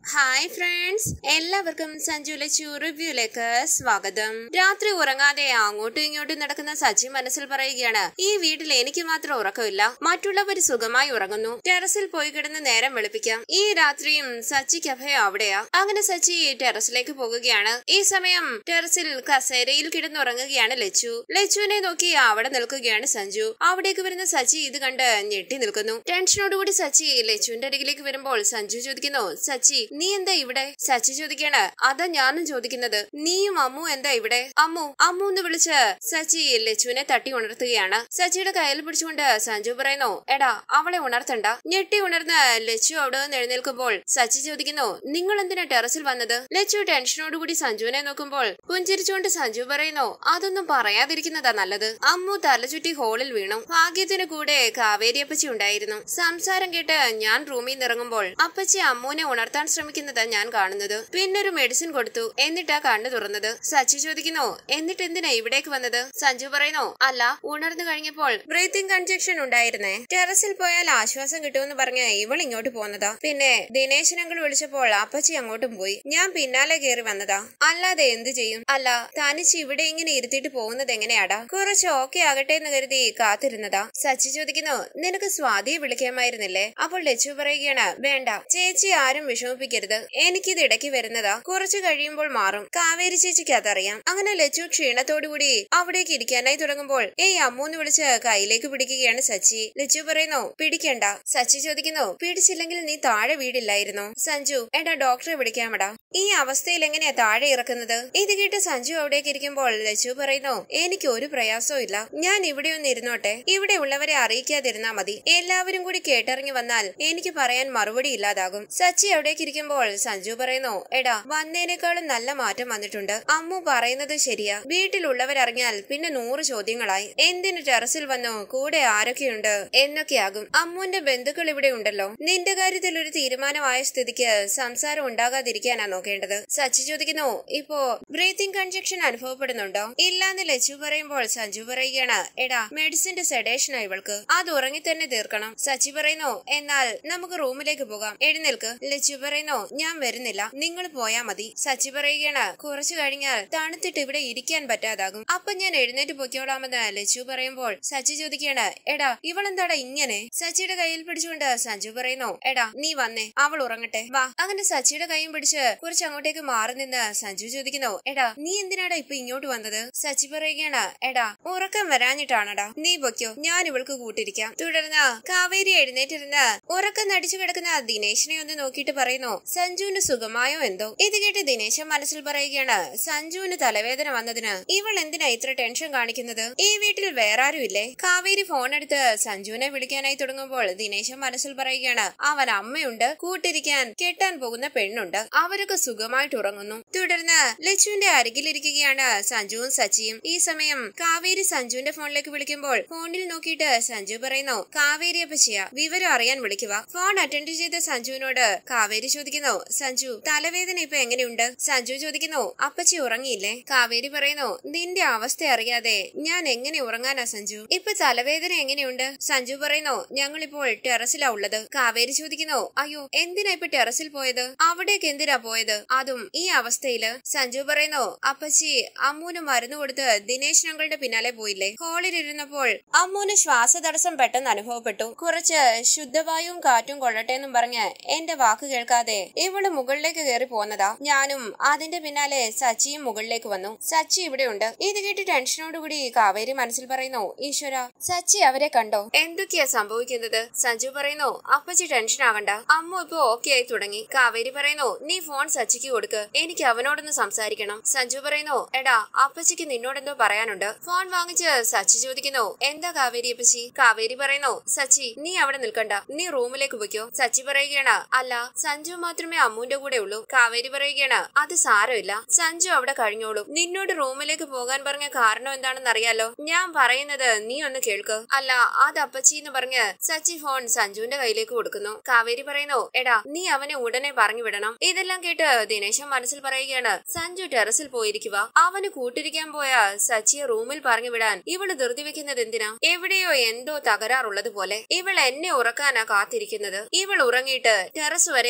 hi friends എല്ലാവർക്കും സഞ്ജു ലച്ചു റിവ്യൂലേക്ക് സ്വാഗതം രാത്രി ഉറങ്ങാതെ അങ്ങോട്ടും ഇങ്ങോട്ടും നടക്കുന്ന സച്ചി മനസ്സിൽ പറയുകയാണ് ഈ വീട്ടിൽ എനിക്ക് മാത്രം ഉറക്കമില്ല മറ്റുള്ളവർ സുഖമായി ഉറങ്ങുന്നു ടെറസിൽ പോയി കിടന്ന് നേരം വെളുപ്പിക്കാം ഈ രാത്രിയും സച്ചിക്ക് അഭയം അവിടെയാ അങ്ങനെ സച്ചി ടെറസിലേക്ക് പോകുകയാണ് ഈ സമയം ടെറസിൽ കസേരയിൽ കിടന്നുറങ്ങുകയാണ് ലച്ചു ലച്ചുവിനെ നോക്കി അവിടെ നിൽക്കുകയാണ് സഞ്ജു അവിടേക്ക് വരുന്ന സച്ചി ഇത് കണ്ട് ഞെട്ടി നിൽക്കുന്നു ടെൻഷനോടുകൂടി സച്ചി ലച്ചുവിന്റെ അരികിലേക്ക് വരുമ്പോൾ സഞ്ജു ചോദിക്കുന്നു സച്ചി നീ എന്താ ഇവിടെ സച്ചി ചോദിക്കാണ് അതാ ഞാനും ചോദിക്കുന്നത് നീയും അമ്മു എന്താ ഇവിടെ അമ്മു അമ്മു എന്ന് വിളിച്ച് സച്ചി ലച്ചുവിനെ തട്ടി ഉണർത്തുകയാണ് സച്ചിയുടെ കയ്യിൽ പിടിച്ചുകൊണ്ട് സഞ്ജു പറയുന്നു എടാ അവളെ ഉണർത്തണ്ട ഞെട്ടി ഉണർന്ന് ലച്ചു അവിടെ നിന്ന് എഴുന്നേൽക്കുമ്പോൾ സച്ചി ചോദിക്കുന്നു നിങ്ങൾ എന്തിനാ ടെറസിൽ വന്നത് ലച്ചു ടെൻഷനോടുകൂടി സഞ്ജുവിനെ നോക്കുമ്പോൾ പുഞ്ചിരിച്ചുകൊണ്ട് സഞ്ജു പറയുന്നു അതൊന്നും പറയാതിരിക്കുന്നതാ നല്ലത് അമ്മു തലചുറ്റി ഹോളിൽ വീണു ഭാഗ്യത്തിന് കൂടെ കാവേരി അപ്പച്ചി ഉണ്ടായിരുന്നു സംസാരം കേട്ട് ഞാൻ റൂമിൽ നിന്ന് ഇറങ്ങുമ്പോൾ അപ്പച്ചി അമ്മുവിനെ ഉണർത്താൻ ശ്രമിക്കുന്നത് ഞാൻ കാണുന്നത് പിന്നൊരു മെഡിസിൻ കൊടുത്തു എന്നിട്ടാ കണ്ണു തുറന്നത് സച്ചി ചോദിക്കുന്നു എന്നിട്ട് എന്തിനാ ഇവിടേക്ക് വന്നത് സഞ്ജു പറയുന്നു അല്ല ഉണർന്നു കഴിഞ്ഞപ്പോൾ ബ്രീത്തിങ് കൺജക്ഷൻ ഉണ്ടായിരുന്നേ ടെറസിൽ പോയാൽ ആശ്വാസം കിട്ടുമെന്ന് പറഞ്ഞ് ഇവൾ ഇങ്ങോട്ട് പോന്നതാ പിന്നെ ദിനേശൻ അങ്കിൾ വിളിച്ചപ്പോൾ അപ്പച്ചി അങ്ങോട്ടും പോയി ഞാൻ പിന്നാലെ കയറി വന്നതാ അല്ലാതെ എന്ത് ചെയ്യും അല്ല തനിച്ച് ഇവിടെ ഇങ്ങനെ ഇരുത്തിയിട്ട് പോകുന്നത് എങ്ങനെയാടാ കുറച്ച് ഓക്കെ ആകട്ടെ എന്ന് കരുതി കാത്തിരുന്നതാ സച്ചി ചോദിക്കുന്നു നിനക്ക് സ്വാതിയെ വിളിക്കാമായിരുന്നില്ലേ അപ്പോൾ ലച്ചു പറയുകയാണ് വേണ്ട ചേച്ചി ആരും വിഷമിപ്പിക്കരുത് എനിക്കിത് ഇടയ്ക്ക് വരുന്നതാ കുറച്ചു കഴിയുമ്പോൾ മാറും കാവേരി ചേച്ചിക്ക് അതറിയാം അങ്ങനെ ലച്ചു ക്ഷീണത്തോടുകൂടി അവിടേക്ക് ഇരിക്കാനായി തുടങ്ങുമ്പോൾ ഏയ് അമ്മൂന്ന് വിളിച്ച് കയ്യിലേക്ക് പിടിക്കുകയാണ് സച്ചി ലച്ചു പറയുന്നു പിടിക്കണ്ട സച്ചി ചോദിക്കുന്നു പിടിച്ചില്ലെങ്കിൽ നീ താഴെ വീടില്ലായിരുന്നോ സഞ്ജു എടാ ഡോക്ടറെ വിളിക്കാമടാ ഈ അവസ്ഥയിൽ എങ്ങനെയാ താഴെ ഇറക്കുന്നത് ഇത് കേട്ട് സഞ്ജു അവിടേക്ക് ഇരിക്കുമ്പോൾ ലച്ചു പറയുന്നു എനിക്ക് ഒരു പ്രയാസവും ഇല്ല ഞാൻ ഇവിടെ ഒന്ന് ഇരുന്നോട്ടെ ഇവിടെ ഉള്ളവരെ അറിയിക്കാതിരുന്നാ മതി എല്ലാവരും കൂടി കേട്ടറിഞ്ഞു വന്നാൽ എനിക്ക് പറയാൻ മറുപടി ഇല്ലാതാകും സച്ചി അവിടേക്ക് ഇരിക്കുമ്പോൾ സഞ്ജു പറയുന്നു എടാ വന്നതിനേക്കാളും നല്ല മാറ്റം വന്നിട്ടുണ്ട് അമ്മു പറയുന്നത് ശരിയാ വീട്ടിലുള്ളവരറിഞ്ഞാൽ പിന്നെ നൂറ് ചോദ്യങ്ങളായി എന്തിനു ടെറസിൽ വന്നു കൂടെ ആരൊക്കെയുണ്ട് എന്നൊക്കെയാകും അമ്മുവിന്റെ ബന്ധുക്കൾ ഇവിടെ ഉണ്ടല്ലോ നിന്റെ കാര്യത്തിൽ ഒരു തീരുമാനമായ സ്ഥിതിക്ക് സംസാരം ഉണ്ടാകാതിരിക്കാനാ നോക്കേണ്ടത് സച്ചി ചോദിക്കുന്നു ഇപ്പോ ബ്രീത്തിങ് കൺജക്ഷൻ അനുഭവപ്പെടുന്നുണ്ടോ ഇല്ലാന്ന് ലച്ചു പറയുമ്പോൾ സഞ്ജു പറയുകയാണ് എടാ മെഡിസിന്റെ സെഡേഷനാ ഇവൾക്ക് അത് ഉറങ്ങി തന്നെ തീർക്കണം സച്ചി പറയുന്നു എന്നാൽ നമുക്ക് റൂമിലേക്ക് പോകാം എഴുന്നേൽക്ക് ലച്ചു പറയുന്നു ഞാൻ വരുന്നില്ല നിങ്ങൾ പോയാ മതി സച്ചി പറയുകയാണ് കുറച്ചു കഴിഞ്ഞാൽ തണുത്തിട്ട് ഇവിടെ ഇരിക്കാൻ പറ്റാതാകും അപ്പൊ ഞാൻ എഴുന്നേറ്റ് പൊയ്ക്കോളാമെന്ന് ലച്ചു പറയുമ്പോൾ സച്ചി ചോദിക്കുകയാണ് എടാ ഇവളെന്താടാ ഇങ്ങനെ സച്ചിയുടെ കയ്യിൽ പിടിച്ചുകൊണ്ട് സഞ്ജു പറയുന്നു എടാ നീ വന്നേ അവൾ ഉറങ്ങട്ടെ വാ അങ്ങനെ സച്ചിയുടെ കൈയും പിടിച്ച് കുറച്ച് അങ്ങോട്ടേക്ക് മാറി നിന്ന് സഞ്ജു ചോദിക്കുന്നു എടാ നീ എന്തിനാടാ ഇപ്പൊ ഇങ്ങോട്ട് വന്നത് സച്ചി പറയുകയാണ് എടാ ഉറക്കം വരാഞ്ഞിട്ടാണടാ നീ പൊയ്ക്കോ ഞാൻ ഇവൾക്ക് കൂട്ടിരിക്കാം തുടർന്ന് കാവേരി എഴുന്നേറ്റിരുന്ന് ഉറക്കം നടിച്ചു കിടക്കുന്ന ദിനേശിനെ ഒന്ന് നോക്കിയിട്ട് പറയുന്നു സഞ്ജുവിന് സുഖമായോ എന്തോ ഇത് കേട്ട് ദിനേശൻ മനസ്സിൽ പറയുകയാണ് സഞ്ജുവിന് തലവേദന വന്നതിന് ഇവൾ എന്തിനാ ഇത്ര ടെൻഷൻ കാണിക്കുന്നത് ഈ വീട്ടിൽ വേറെ ആരും ഇല്ലേ കാവേരി ഫോൺ എടുത്ത് സഞ്ജുവിനെ വിളിക്കാനായി തുടങ്ങുമ്പോൾ ദിനേശൻ മനസ്സിൽ പറയുകയാണ് അവൻ അമ്മയുണ്ട് കൂട്ടിരിക്കാൻ കെട്ടാൻ പോകുന്ന പെണ്ണുണ്ട് അവരൊക്കെ സുഖമായിട്ട് ഉറങ്ങുന്നു തുടർന്ന് ലച്ചുവിന്റെ അരികിലിരിക്കുകയാണ് സഞ്ജുവും സച്ചിയും ഈ സമയം കാവേരി സഞ്ജുവിന്റെ ഫോണിലേക്ക് വിളിക്കുമ്പോൾ ഫോണിൽ നോക്കിയിട്ട് സഞ്ജു പറയുന്നു കാവേരി അപ്പച്ചിയ വിവരം അറിയാൻ വിളിക്കുക ഫോൺ അറ്റൻഡ് ചെയ്ത സഞ്ജുവിനോട് കാവേരി ചോദിക്കുന്നു സഞ്ജു തലവേദന ഇപ്പൊ എങ്ങനെയുണ്ട് സഞ്ജു ചോദിക്കുന്നു അപ്പച്ചി ഉറങ്ങിയില്ലേ കാവേരി പറയുന്നു നിന്റെ അവസ്ഥ അറിയാതെ ഞാൻ എങ്ങനെ ഉറങ്ങാനാ സഞ്ജു ഇപ്പൊ തലവേദന എങ്ങനെയുണ്ട് സഞ്ജു പറയുന്നു ഞങ്ങളിപ്പോൾ ടെറസിലാ ഉള്ളത് കാവേരി ചോദിക്കുന്നു അയ്യോ എന്തിനാ ഇപ്പൊ ടെറസിൽ പോയത് അവിടേക്ക് എന്തിനാ പോയത് അതും ഈ അവസ്ഥയില് സഞ്ജു പറയുന്നു അപ്പച്ചി അമ്മൂന് മരുന്ന് കൊടുത്ത് ദിനേശ് ഞങ്ങളുടെ പിന്നാലെ പോയില്ലേ ഹോളിൽ ഇരുന്നപ്പോൾ അമ്മൂന് ശ്വാസതടസ്സം പെട്ടെന്ന് അനുഭവപ്പെട്ടു കുറച്ച് ശുദ്ധവായുവും കാറ്റും കൊള്ളട്ടെ എന്നും പറഞ്ഞ് എന്റെ വാക്ക് കേൾക്കാതെ ഇവള് മുകളിലേക്ക് കയറി പോന്നതാ ഞാനും അതിന്റെ പിന്നാലെ സച്ചിയും മുകളിലേക്ക് വന്നു സച്ചി ഇവിടെയുണ്ട് ഇത് കേട്ട് ടെൻഷനോടുകൂടി കാവേരി മനസ്സിൽ പറയുന്നു ഈശ്വര സച്ചി അവരെ കണ്ടോ എന്തൊക്കെയാ സംഭവിക്കുന്നത് സഞ്ജു പറയുന്നു അപ്പച്ചി ടെൻഷൻ ആവണ്ട അമ്മു ഇപ്പൊ ഓക്കെ ആയി തുടങ്ങി കാവേരി പറയുന്നു നീ ഫോൺ സച്ചിക്ക് കൊടുക്ക് എനിക്ക് അവനോടൊന്ന് സംസാരിക്കണം സഞ്ജു പറയുന്നു എടാ അപ്പച്ചിക്ക് നിന്നോടെന്തോ പറയാനുണ്ട് ഫോൺ വാങ്ങിച്ച് സച്ചി ചോദിക്കുന്നു എന്താ കാവേരി അപ്പച്ചി കാവേരി പറയുന്നു സച്ചി നീ അവിടെ നിൽക്കണ്ട നീ റൂമിലേക്ക് പോയിക്കോ സച്ചി പറയുകയാണ് അല്ല സഞ്ജു മാത്രമേ അമ്മുവിന്റെ കൂടെ ഉള്ളൂ കാവേരി പറയുകയാണ് അത് സാരമില്ല സഞ്ജു അവിടെ കഴിഞ്ഞോളൂ നിന്നോട് റൂമിലേക്ക് പോകാൻ പറഞ്ഞ കാരണം എന്താണെന്ന് അറിയാലോ ഞാൻ പറയുന്നത് നീ ഒന്ന് കേൾക്ക് അല്ല അത് അപ്പച്ചി എന്ന് പറഞ്ഞ് സച്ചി ഫോൺ സഞ്ജുവിന്റെ കയ്യിലേക്ക് കൊടുക്കുന്നു കാവേരി പറയുന്നു എടാ നീ അവനെ ഉടനെ പറഞ്ഞു വിടണം ഇതെല്ലാം കേട്ട് ദിനേശൻ മനസ്സിൽ പറയുകയാണ് സഞ്ജു ടെറസിൽ പോയിരിക്കുക അവന് കൂട്ടിരിക്കാൻ പോയ സച്ചിയെ റൂമിൽ പറഞ്ഞു വിടാൻ ഇവള് ധൃതി വെക്കുന്നത് എന്തിനാ എവിടെയോ എന്തോ തകരാറുള്ളത് പോലെ ഇവൾ എന്നെ ഉറക്കാനാ കാത്തിരിക്കുന്നത് ഇവൾ ഉറങ്ങിയിട്ട് ടെറസ് വരെ ഒന്ന് പോകണം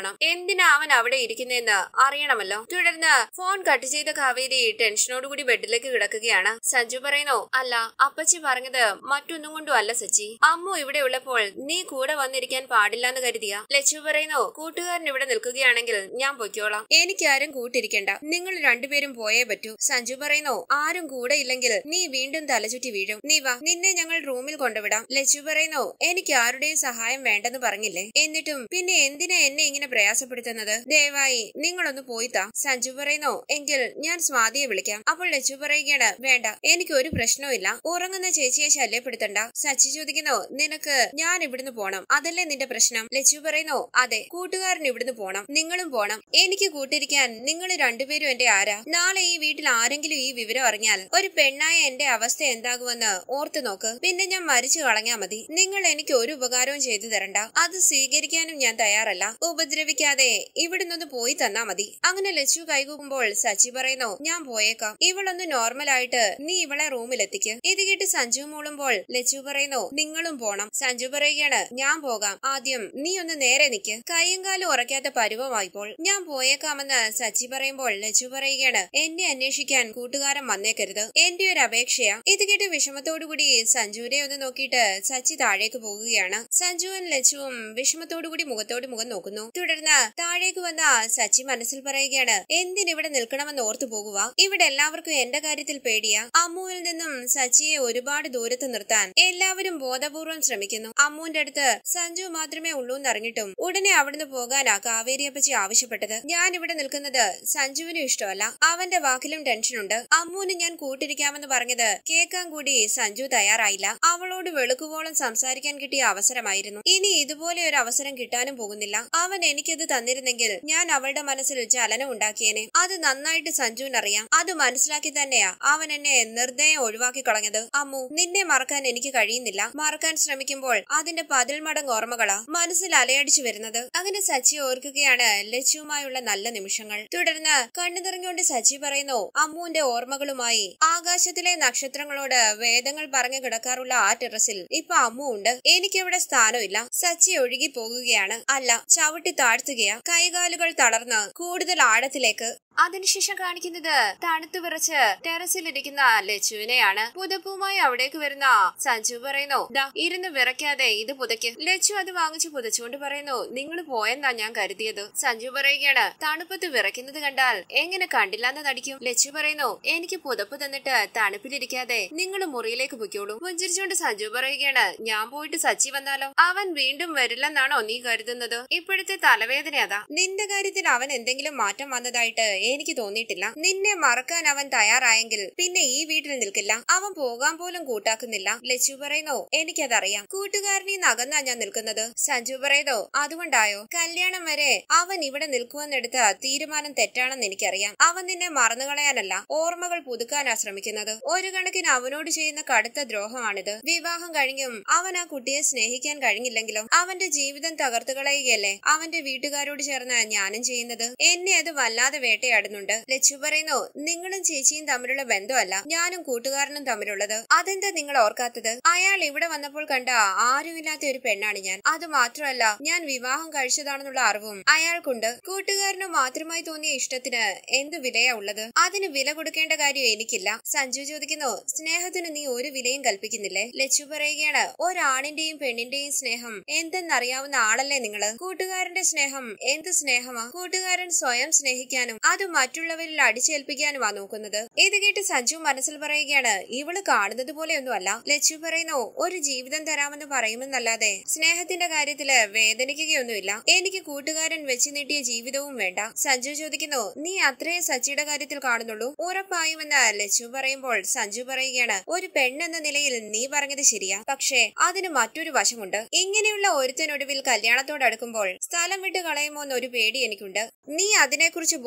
പോകണം എന്തിനാ അവൻ അവിടെ ഇരിക്കുന്നതെന്ന് അറിയണമല്ലോ തുടർന്ന് ഫോൺ കട്ട് ചെയ്ത കാവേരി ടെൻഷനോടുകൂടി ബെഡിലേക്ക് കിടക്കുകയാണ് സഞ്ജു പറയുന്നു അല്ല അപ്പച്ചി പറഞ്ഞത് മറ്റൊന്നും കൊണ്ടും അല്ല സച്ചി അമ്മു ഇവിടെ ഉള്ളപ്പോൾ നീ കൂടെ വന്നിരിക്കാൻ പാടില്ലെന്ന് കരുതിയ ലച്ചു പറയുന്നു കൂട്ടുകാരൻ ഇവിടെ നിൽക്കുകയാണെങ്കിൽ ഞാൻ പൊയ്ക്കോളാം എനിക്കാരും കൂട്ടിരിക്കണ്ട നിങ്ങൾ രണ്ടുപേരും പോയേ പറ്റൂ സഞ്ജു പറയുന്നു ആരും കൂടെ ഇല്ലെങ്കിൽ നീ വീണ്ടും തലചുറ്റി വീഴും നീ വാ നിന്നെ ഞങ്ങൾ റൂമിൽ കൊണ്ടുവിടാം ലച്ചു പറയുന്നു എനിക്ക് ആരുടെയും സഹായം വേണ്ടെന്ന് പറഞ്ഞില്ലേ എന്നിട്ടും പിന്നെ എന്തിനാ എന്നെ ഇങ്ങനെ പ്രയാസപ്പെടുത്തുന്നത് ദയവായി നിങ്ങളൊന്ന് പോയി താ സഞ്ജു പറയുന്നു എങ്കിൽ ഞാൻ സ്വാതിയെ വിളിക്കാം അപ്പോൾ ലച്ചു പറയുകയാണ് വേണ്ട എനിക്ക് ഒരു പ്രശ്നവുമില്ല ഉറങ്ങുന്ന ചേച്ചിയെ ശല്യപ്പെടുത്തണ്ട സച്ചി ചോദിക്കുന്നു നിനക്ക് ഞാൻ ഇവിടുന്ന് പോണം അതല്ലേ നിന്റെ പ്രശ്നം ലച്ചു പറയുന്നു അതെ കൂട്ടുകാരൻ ഇവിടുന്ന് പോണം നിങ്ങളും പോണം എനിക്ക് കൂട്ടിരിക്കാൻ നിങ്ങൾ രണ്ടുപേരും എന്റെ ആരാ നാളെ ഈ വീട്ടിൽ ആരെങ്കിലും ഈ വിവരം അറിഞ്ഞാൽ ഒരു പെണ്ണായ എന്റെ അവസ്ഥ എന്താകുമെന്ന് ഓർത്തു നോക്ക് പിന്നെ ഞാൻ മരിച്ചു കളഞ്ഞാ മതി നിങ്ങൾ എനിക്ക് ഒരു ഉപകാരവും ചെയ്തു തരണ്ട അത് സ്വീകരിക്കാനും ഞാൻ തയ്യാറല്ല ഉപദ്രവിക്കാതെ ഇവിടുന്നൊന്ന് പോയി തന്നാ മതി അങ്ങനെ ലച്ചു കൈകൂക്കുമ്പോൾ സച്ചി പറയുന്നു ഞാൻ പോയേക്കാം ഇവളൊന്ന് നോർമൽ ആയിട്ട് നീ ഇവളെ റൂമിലെത്തിക്ക് ഇത് കേട്ട് സഞ്ജു മൂളുമ്പോൾ ലച്ചു പറയുന്നു നിങ്ങളും പോണം സഞ്ജു പറയുകയാണ് ഞാൻ പോകാം ആദ്യം നീ ഒന്ന് നേരെ നിക്ക് കൈയും കാലും ഉറക്കാത്ത പരുവമായിപ്പോൾ ഞാൻ പോയേക്കാമെന്ന് സച്ചി പറയുമ്പോൾ ലച്ചു പറയുകയാണ് എന്നെ അന്വേഷിക്കാൻ കൂട്ടുകാരൻ വന്നേക്കരുത് എന്റെ ഒരു അപേക്ഷയാ ഇത് കേട്ട് വിഷമത്തോടുകൂടി സഞ്ജുവിനെ ഒന്ന് നോക്കിയിട്ട് സച്ചി താഴേക്ക് പോകുകയാണ് സഞ്ജുവും ലച്ചുവും വിഷമത്തോടുകൂടി മുഖത്തോട് മുഖം നോക്കുന്നു തുടർന്ന് താഴേക്ക് വന്ന സച്ചി മനസ്സിൽ പറയുകയാണ് എന്തിനിവിടെ നിൽക്കണമെന്ന് ഓർത്തു പോകുക ഇവിടെ എല്ലാവർക്കും എന്റെ കാര്യത്തിൽ പേടിയാ അമ്മുവിൽ നിന്നും സച്ചിയെ ഒരുപാട് ദൂരത്ത് നിർത്താൻ എല്ലാവരും ബോധപൂർവം ശ്രമിക്കുന്നു അമ്മുവിന്റെ അടുത്ത് സഞ്ജു മാത്രമേ ഉള്ളൂ എന്നറിഞ്ഞിട്ടും ഉടനെ അവിടുന്ന് പോകാനാ കാവേരിയപ്പച്ചി ആവശ്യപ്പെട്ടത് ഞാൻ ഇവിടെ നിൽക്കുന്നത് സഞ്ജുവിനും ഇഷ്ടമല്ല അവന്റെ വാക്കിലും ടെൻഷനുണ്ട് അമ്മുവിന് ഞാൻ കൂട്ടിരിക്കാമെന്ന് പറഞ്ഞത് കേൾക്കാൻ കൂടി സഞ്ജു തയ്യാറായില്ല അവളോട് വെളുക്കുവോളം സംസാരിക്കാൻ കിട്ടിയ അവസരമായിരുന്നു ഇനി ഇതുപോലെ ഒരു അവസരം കിട്ടാനും പോകുന്നില്ല അവൻ എനിക്കത് തന്നിരുന്നെങ്കിൽ ഞാൻ അവളുടെ മനസ്സിൽ ചലനം ഉണ്ടാക്കിയേനെ അത് നന്നായിട്ട് സഞ്ജുവിനറിയാം അത് മനസ്സിലാക്കി തന്നെയാ അവൻ എന്നെ നിർദ്ദയം ഒഴിവാക്കി കളഞ്ഞത് അമ്മു നിന്നെ മറക്കാൻ എനിക്ക് കഴിയുന്നില്ല മറക്കാൻ ശ്രമിക്കുമ്പോൾ അതിന്റെ പതിൽ മടങ്ങ് ഓർമ്മകളാ മനസ്സിൽ അലയടിച്ചു വരുന്നത് അങ്ങനെ സച്ചി ഓർക്കുകയാണ് ലച്ചുവുമായുള്ള നല്ല നിമിഷങ്ങൾ തുടർന്ന് കണ്ണു നിറഞ്ഞുകൊണ്ട് സച്ചി പറയുന്നു അമ്മുവിന്റെ ഓർമ്മകളുമായി ആകാശത്തിലെ നക്ഷത്രങ്ങളോട് വേദങ്ങൾ പറഞ്ഞു കിടക്കാറുള്ള ആ ടെറസിൽ ഇപ്പൊ അമ്മു ഉണ്ട് എനിക്കിവിടെ സ്ഥാനമില്ല സച്ചി ഒഴുകി പോകുകയാണ് അല്ല ചവിട്ടി താഴ്ത്തുകയാ കൈകാലുകൾ തളർന്ന് കൂടുതൽ ആഴത്തിലേക്ക് അതിനുശേഷം കാണിക്കുന്നത് തണുത്തു വിറച്ച് ടെറസിലിരിക്കുന്ന ലച്ചുവിനെയാണ് പുതപ്പുമായി അവിടേക്ക് വരുന്ന സഞ്ജു പറയുന്നു ദാ ഇരുന്ന് വിറയ്ക്കാതെ ഇത് പുതയ്ക്ക് ലച്ചു അത് വാങ്ങിച്ചു പുതച്ചുകൊണ്ട് പറയുന്നു നിങ്ങൾ പോയെന്നാ ഞാൻ കരുതിയത് സഞ്ജു പറയുകയാണ് തണുപ്പത്ത് വിറയ്ക്കുന്നത് കണ്ടാൽ എങ്ങനെ കണ്ടില്ലാന്ന് നടിക്കും ലച്ചു പറയുന്നു എനിക്ക് പുതപ്പ് തന്നിട്ട് തണുപ്പിലിരിക്കാതെ നിങ്ങൾ മുറിയിലേക്ക് പൊയ്ക്കോളൂ പുഞ്ചിരിച്ചുകൊണ്ട് സഞ്ജു പറയുകയാണ് ഞാൻ പോയിട്ട് സച്ചി വന്നാലോ അവൻ വീണ്ടും വരില്ലെന്നാണോ നീ കരുതുന്നത് ഇപ്പോഴത്തെ തലവേദന അതാ നിന്റെ കാര്യത്തിൽ അവൻ എന്തെങ്കിലും മാറ്റം വന്നതായിട്ട് എനിക്ക് തോന്നിയിട്ടില്ല നിന്നെ മറക്കാൻ അവൻ തയ്യാറായെങ്കിൽ പിന്നെ ഈ വീട്ടിൽ നിൽക്കില്ല അവൻ പോകാൻ പോലും കൂട്ടാക്കുന്നില്ല ലച്ചു പറയുന്നു എനിക്കതറിയാം കൂട്ടുകാരനീ നകന്നാ ഞാൻ നിൽക്കുന്നത് സഞ്ജു പറയുന്നു അതുകൊണ്ടായോ കല്യാണം വരെ അവൻ ഇവിടെ നിൽക്കുമെന്നെടുത്ത തീരുമാനം തെറ്റാണെന്ന് എനിക്കറിയാം അവൻ നിന്നെ മറന്നു കളയാനല്ല ഓർമ്മകൾ പുതുക്കാനാ ശ്രമിക്കുന്നത് ഒരു കണക്കിന് അവനോട് ചെയ്യുന്ന കടുത്ത ദ്രോഹമാണിത് വിവാഹം കഴിഞ്ഞും അവൻ ആ കുട്ടിയെ സ്നേഹിക്കാൻ കഴിഞ്ഞില്ലെങ്കിലും അവന്റെ ജീവിതം തകർത്തു കളയുകയല്ലേ അവന്റെ വീട്ടുകാരോട് ചേർന്ന് ഞാനും ചെയ്യുന്നത് എന്നെ അത് വല്ലാതെ വേട്ടയാടുന്നുണ്ട് ലച്ചു പറയുന്നു നിങ്ങളും ചേച്ചിയും തമ്മിലുള്ള ബന്ധമല്ല ഞാനും കൂട്ടുകാരനും തമ്മിലുള്ളത് അതെന്താ നിങ്ങൾ ഓർക്കാത്തത് അയാൾ ഇവിടെ വന്നപ്പോൾ കണ്ട ആരുമില്ലാത്ത ഒരു പെണ്ണാണ് ഞാൻ അത് മാത്രമല്ല ഞാൻ വിവാഹം കഴിച്ചതാണെന്നുള്ള അറിവും അയാൾക്കുണ്ട് കൂട്ടുകാരനു മാത്രമായി തോന്നിയ ഇഷ്ടത്തിന് എന്ത് വിലയാ ഉള്ളത് അതിന് വില കൊടുക്കേണ്ട കാര്യം എനിക്കില്ല സഞ്ജു ചോദിക്കുന്നു സ്നേഹത്തിന് നീ ഒരു വിലയും കൽപ്പിക്കുന്നില്ലേ ലച്ചു പറയുകയാണ് ഒരാണിന്റെയും പെണ്ണിന്റെയും സ്നേഹം എന്തെന്നറിയാവുന്ന ആളല്ലേ നിങ്ങള് കൂട്ടുകാരന്റെ സ്നേഹം എന്ത് സ്നേഹമാ കൂട്ടുകാരൻ സ്വയം സ്നേഹിക്കാനും അത് മറ്റുള്ളവരിൽ അടിച്ചേൽപ്പിക്കാനുമാ നോക്കുന്നത് ഇത് കേട്ട് സഞ്ജു മനസ്സിൽ പറയുകയാണ് ഇവള് കാണുന്നത് പോലെയൊന്നുമല്ല ലച്ചു പറയുന്നു ഒരു ജീവിതം തരാമെന്ന് പറയുമെന്നല്ലാതെ സ്നേഹത്തിന്റെ കാര്യത്തില് വേദനിക്കുകയൊന്നുമില്ല എനിക്ക് കൂട്ടുകാരൻ വെച്ച് നീട്ടിയ ജീവിതവും വേണ്ട സഞ്ജു ചോദിക്കുന്നു നീ അത്രയും സച്ചിയുടെ കാര്യത്തിൽ കാണുന്നുള്ളൂ ഉറപ്പായുമെന്ന് ലച്ചു പറയുമ്പോൾ സഞ്ജു പറയുകയാണ് ഒരു പെണ്ണെന്ന നിലയിൽ നീ പറഞ്ഞത് ശരിയാ പക്ഷേ അതിന് മറ്റൊരു വശമുണ്ട് ഇങ്ങനെയുള്ള ഒരുത്തനൊടുവിൽ കല്യാണത്തോടടുക്കുമ്പോൾ സ്ഥലം വിട്ട് കളയുമോ എന്നൊരു പേടി എനിക്കുണ്ട് നീ അതിനെക്കുറിച്ച് ബോധവതിയല്ല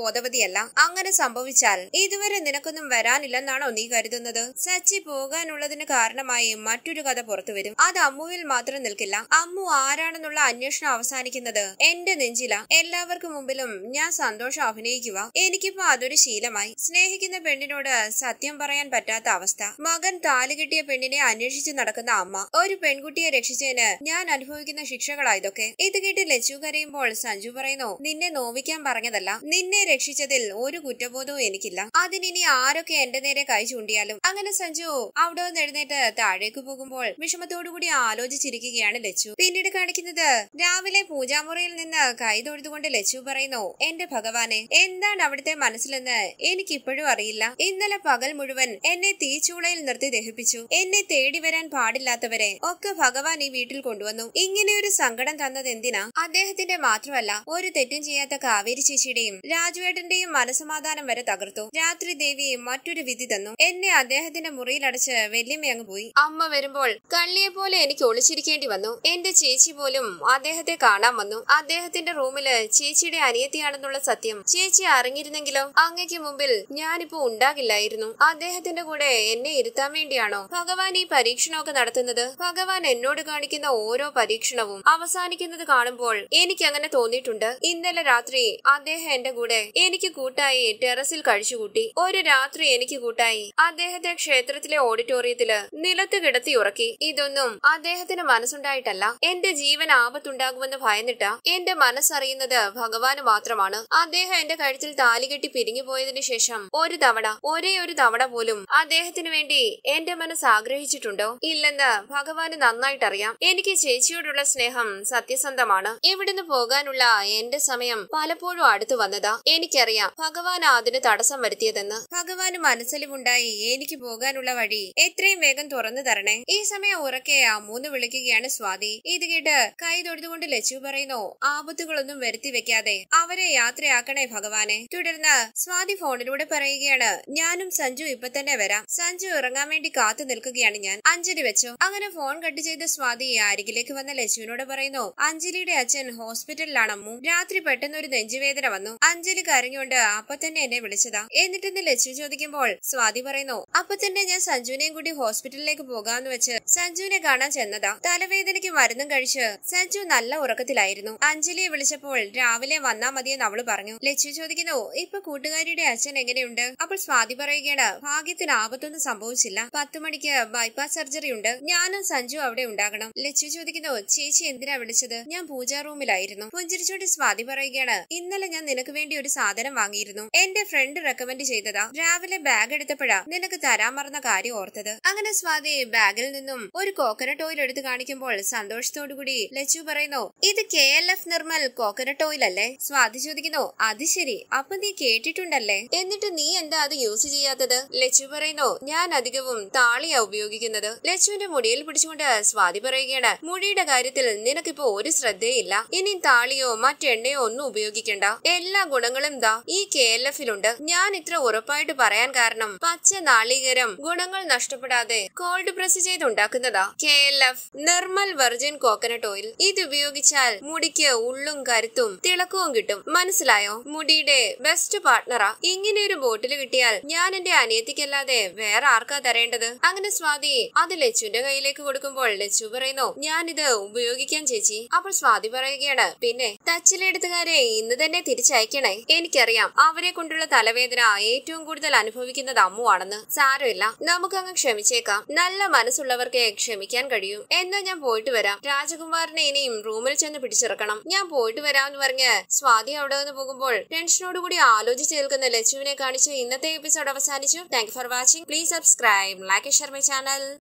ശരിയല്ല അങ്ങനെ സംഭവിച്ചാൽ ഇതുവരെ നിനക്കൊന്നും വരാനില്ലെന്നാണോ നീ കരുതുന്നത് സച്ചി പോകാനുള്ളതിന് കാരണമായി മറ്റൊരു കഥ പുറത്തുവരും അത് അമ്മുവിൽ മാത്രം നിൽക്കില്ല അമ്മു ആരാണെന്നുള്ള അന്വേഷണം അവസാനിക്കുന്നത് എന്റെ നെഞ്ചില എല്ലാവർക്കും മുമ്പിലും ഞാൻ സന്തോഷം അഭിനയിക്കുക എനിക്കിപ്പോ അതൊരു ശീലമായി സ്നേഹിക്കുന്ന പെണ്ണിനോട് സത്യം പറയാൻ പറ്റാത്ത അവസ്ഥ മകൻ താലി കിട്ടിയ പെണ്ണിനെ അന്വേഷിച്ച് നടക്കുന്ന അമ്മ ഒരു പെൺകുട്ടിയെ രക്ഷിച്ചതിന് ഞാൻ അനുഭവിക്കുന്ന ശിക്ഷകളാ ഇതൊക്കെ ഇത് കേട്ട് ലച്ചു കരയുമ്പോൾ സഞ്ജു പറയുന്നു നിന്നെ നോവിക്കാൻ പറഞ്ഞതല്ല നിന്നെ രക്ഷിച്ചതിൽ ഒരു കുറ്റബോധവും എനിക്കില്ല അതിനി ആരൊക്കെ എന്റെ നേരെ കൈ ചൂണ്ടിയാലും അങ്ങനെ സഞ്ജു അവിടെ നിന്ന് എഴുന്നേറ്റ് താഴേക്ക് പോകുമ്പോൾ വിഷമത്തോടുകൂടി ആലോചിച്ചിരിക്കുകയാണ് ലച്ചു പിന്നീട് കാണിക്കുന്നത് രാവിലെ പൂജാമുറിയിൽ നിന്ന് കൈ തൊഴുതുകൊണ്ട് ലച്ചു പറയുന്നു എന്റെ ഭഗവാനെ എന്താണ് അവിടുത്തെ മനസ്സിലെന്ന് എനിക്കിപ്പോഴും അറിയില്ല ഇന്നലെ പകൽ മുഴുവൻ എന്നെ തീച്ചൂളയിൽ നിർത്തി ദഹിപ്പിച്ചു എന്നെ തേടി വരാൻ പാടില്ലാത്തവരെ ഒക്കെ ഭഗവാൻ ഈ വീട്ടിൽ കൊണ്ടുവന്നു ഇങ്ങനെ ഒരു സങ്കടം തന്നത് എന്തിനാ അദ്ദേഹത്തിന്റെ മാത്രമല്ല ഒരു തെറ്റും ചെയ്യാത്ത കാവേരി ചേച്ചിയുടെയും രാജുവേട്ടന്റെയും മനസമാധാനം വരെ തകർത്തു രാത്രി ദേവി മറ്റൊരു വിധി തന്നു എന്നെ അദ്ദേഹത്തിന്റെ മുറിയിലടച്ച് വല്യമ്മ അങ്ങ് പോയി അമ്മ വരുമ്പോൾ കള്ളിയെ പോലെ എനിക്ക് ഒളിച്ചിരിക്കേണ്ടി വന്നു എന്റെ ചേച്ചി പോലും അദ്ദേഹത്തെ കാണാൻ വന്നു അദ്ദേഹത്തിന്റെ റൂമില് ചേച്ചിയുടെ അനിയത്തിയാണെന്നുള്ള സത്യം ചേച്ചി അറിഞ്ഞിരുന്നെങ്കിലോ അങ്ങയ്ക്ക് മുമ്പിൽ ഞാനിപ്പോ ഉണ്ടാകില്ലായിരുന്നു അദ്ദേഹത്തിന്റെ കൂടെ എന്നെ ഇരുത്താൻ വേണ്ടിയാണോ ഭഗവാൻ ഈ പരീക്ഷണമൊക്കെ നടത്തുന്നത് ഭഗവാൻ എന്നോട് കാണിക്കുന്ന ഓരോ പരീക്ഷണവും അവസാനിക്കുന്നത് കാണുമ്പോൾ എനിക്ക് അങ്ങനെ തോന്നിയിട്ടുണ്ട് ഇന്നലെ രാത്രി അദ്ദേഹം എന്റെ കൂടെ എനിക്ക് കൂട്ടായി ടെറസിൽ കഴിച്ചുകൂട്ടി ഒരു രാത്രി എനിക്ക് കൂട്ടായി അദ്ദേഹത്തെ ക്ഷേത്രത്തിലെ ഓഡിറ്റോറിയത്തില് നിലത്ത് കിടത്തി ഉറക്കി ഇതൊന്നും അദ്ദേഹത്തിന് മനസ്സുണ്ടായിട്ടല്ല എന്റെ ജീവൻ ആപത്തുണ്ടാകുമെന്ന് ഭയന്നിട്ട എന്റെ മനസ്സറിയുന്നത് ഭഗവാന് മാത്രമാണ് അദ്ദേഹം എന്റെ കഴുത്തിൽ താലി കെട്ടി പിരിഞ്ഞു പോയതിനു ശേഷം ഒരു തവണ ഒരേ ഒരു തവണ പോലും അദ്ദേഹത്തിന് വേണ്ടി എന്റെ മനസ്സ് ആഗ്രഹിച്ചിട്ടുണ്ടോ ഇല്ലെന്ന് ഭഗവാന് നന്നായിട്ടറിയാം എനിക്ക് ചേച്ചിയോടുള്ള സ്നേഹം സത്യസന്ധമാണ് ഇവിടുന്ന് പോകാനുള്ള എന്റെ സമയം പലപ്പോഴും അടുത്തു വന്നതാ എനിക്കറിയാം ഭഗവാൻ അതിന് തടസ്സം വരുത്തിയതെന്ന് ഭഗവാന് മനസ്സലിവുണ്ടായി എനിക്ക് പോകാനുള്ള വഴി എത്രയും വേഗം തുറന്നു തരണേ ഈ സമയം ഉറക്കെ അമ്മൂന്ന് വിളിക്കുകയാണ് സ്വാതി ഇത് കേട്ട് കൈ തൊഴുതുകൊണ്ട് ലച്ചു പറയുന്നു ആപത്തുകളൊന്നും വരുത്തി വെക്കാതെ അവരെ യാത്രയാക്കണേ ഭഗവാനെ തുടർന്ന് സ്വാതി ഫോണിലൂടെ പറയുകയാണ് ഞാനും സഞ്ജു ഇപ്പൊ തന്നെ വരാം സഞ്ജു ഇറങ്ങാൻ വേണ്ടി കാത്തു നിൽക്കുകയാണ് ഞാൻ അഞ്ജലി വെച്ചു അങ്ങനെ ഫോൺ കട്ട് ചെയ്ത സ്വാതി അരികിലേക്ക് വന്ന ലച്ചുവിനോട് പറയുന്നു അഞ്ജലിയുടെ അച്ഛൻ ഹോസ്പിറ്റലിലാണ് അമ്മു രാത്രി പെട്ടെന്ന് ഒരു നെഞ്ചുവേദന വന്നു അഞ്ജലി കരഞ്ഞുകൊണ്ട് അപ്പൊ തന്നെ എന്നെ വിളിച്ചതാ എന്നിട്ടെന്ന് ലച്ചു ചോദിക്കുമ്പോൾ സ്വാതി പറയുന്നു അപ്പൊ തന്നെ ഞാൻ സഞ്ജുവിനെയും കൂടി ഹോസ്പിറ്റലിലേക്ക് പോകാന്ന് വെച്ച് സഞ്ജുവിനെ കാണാൻ ചെന്നതാ തലവേദനയ്ക്ക് മരുന്നും കഴിച്ച് സഞ്ജു നല്ല ഉറക്കത്തിലായിരുന്നു അഞ്ജലിയെ വിളിച്ചപ്പോൾ രാവിലെ വന്നാ മതിയെന്ന് അവള് പറഞ്ഞു ലച്ചു ചോദിക്കുന്നു ഇപ്പൊ കൂട്ടുകാരിയുടെ അച്ഛൻ എങ്ങനെയുണ്ട് അപ്പോൾ സ്വാതി പറയുകയാണ് ഭാഗ്യത്തിന് ആപത്തൊന്നും സംഭവിച്ചില്ല പത്തു മണിക്ക് ബൈപ്പാസ് സർജറി ഉണ്ട് ഞാനും സഞ്ജു അവിടെ ഉണ്ടാകണം ലച്ചു ചോദിക്കുന്നു ചേച്ചി എന്തിനാ വിളിച്ചത് ഞാൻ പൂജാ റൂമിലായിരുന്നു പുഞ്ചിരിച്ചോണ്ട് സ്വാതി പറയുകയാണ് ഇന്നലെ ഞാൻ നിനക്ക് വേണ്ടി ഒരു സാധനം വാങ്ങിയിരുന്നു എന്റെ ഫ്രണ്ട് റെക്കമെൻഡ് ചെയ്തതാ രാവിലെ ബാഗ് എടുത്തപ്പോഴാ നിനക്ക് തരാൻ മറന്ന കാര്യം ഓർത്തത് അങ്ങനെ സ്വാതി ബാഗിൽ നിന്നും ഒരു കോക്കനട്ട് ഓയിൽ എടുത്ത് കാണിക്കുമ്പോൾ സന്തോഷത്തോടുകൂടി ലച്ചു പറയുന്നു ഇത് K L F Nirmal coconut oil അല്ലേ സ്വാതി ചോദിക്കുന്നു അത് ശരി അപ്പൊ നീ കേട്ടിട്ടുണ്ടല്ലേ എന്നിട്ട് നീ എന്താ അത് യൂസ് ചെയ്യാത്തത് ലച്ചു പറയുന്നു ഞാൻ അധികവും താളിയാ ഉപയോഗിക്കുന്നത് ലച്ചുവിന്റെ മുടിയിൽ പിടിച്ചുകൊണ്ട് സ്വാതി പറയുകയാണ് മുടിയുടെ കാര്യത്തിൽ നിനക്കിപ്പോ ഒരു ശ്രദ്ധയില്ല ഇനി താളിയോ മറ്റെണ്ണയോ ഒന്നും ഉപയോഗിക്കണ്ട എല്ലാ ഗുണങ്ങളും ദാ ഈ കെ എൽ എഫിലുണ്ട് ഞാൻ ഇത്ര ഉറപ്പായിട്ട് പറയാൻ കാരണം പച്ച നാളികേരം ഗുണങ്ങൾ നഷ്ടപ്പെടാതെ കോൾഡ് പ്രസ് ചെയ്തുണ്ടാക്കുന്നതാ K L F Nirmal virgin coconut oil ഇത് ഉപയോഗിച്ചാൽ മുടിക്ക് ഉള്ളും കരുത്തും തിളക്കവും കിട്ടും മനസ്സിലായോ മുടിയുടെ ബെസ്റ്റ് പാർട്ട്ണറാ ഇങ്ങനെ ഒരു ബോട്ടിൽ കിട്ടിയാൽ ഞാൻ എന്റെ അനിയത്തിക്കല്ലാതെ വേറെ ആർക്കാ തരേണ്ടത് അങ്ങനെ സ്വാതി അത് ലച്ചുവിന്റെ കയ്യിലേക്ക് കൊടുക്കുമ്പോൾ ലച്ചു പറയുന്നു ഞാനിത് ഉപയോഗിക്കാൻ ചേച്ചി അപ്പോൾ സ്വാതി പറയുകയാണ് പിന്നെ തച്ചിലെടുത്തുകാരെ ഇന്ന് തന്നെ തിരിച്ചയക്കണേ എനിക്കറിയാം അവരെ കൊണ്ടുള്ള തലവേദന ഏറ്റവും കൂടുതൽ അനുഭവിക്കുന്നത് അമ്മുവാണെന്ന് സാരമില്ല നമുക്കങ്ങ് ക്ഷമിച്ചേക്കാം നല്ല മനസ്സുള്ളവർക്ക് ക്ഷമിക്കാൻ കഴിയും എന്നാ ഞാൻ പോയിട്ട് വരാം രാജകുമാരനെ ഇനിയും റൂമിൽ ചെന്ന് പിടിച്ചിറക്കണം ഞാൻ പോയിട്ട് വരാമെന്ന് പറഞ്ഞ് സ്വാതി അവിടെ നിന്ന് പോകുമ്പോൾ ടെൻഷനോടുകൂടി ആലോചിച്ച് നിൽക്കുന്ന ലച്ചുവിനെ കാണിച്ച് ഇന്നത്തെ എപ്പിസോഡ് അവസാനിച്ചു thank for watching please subscribe like share my channel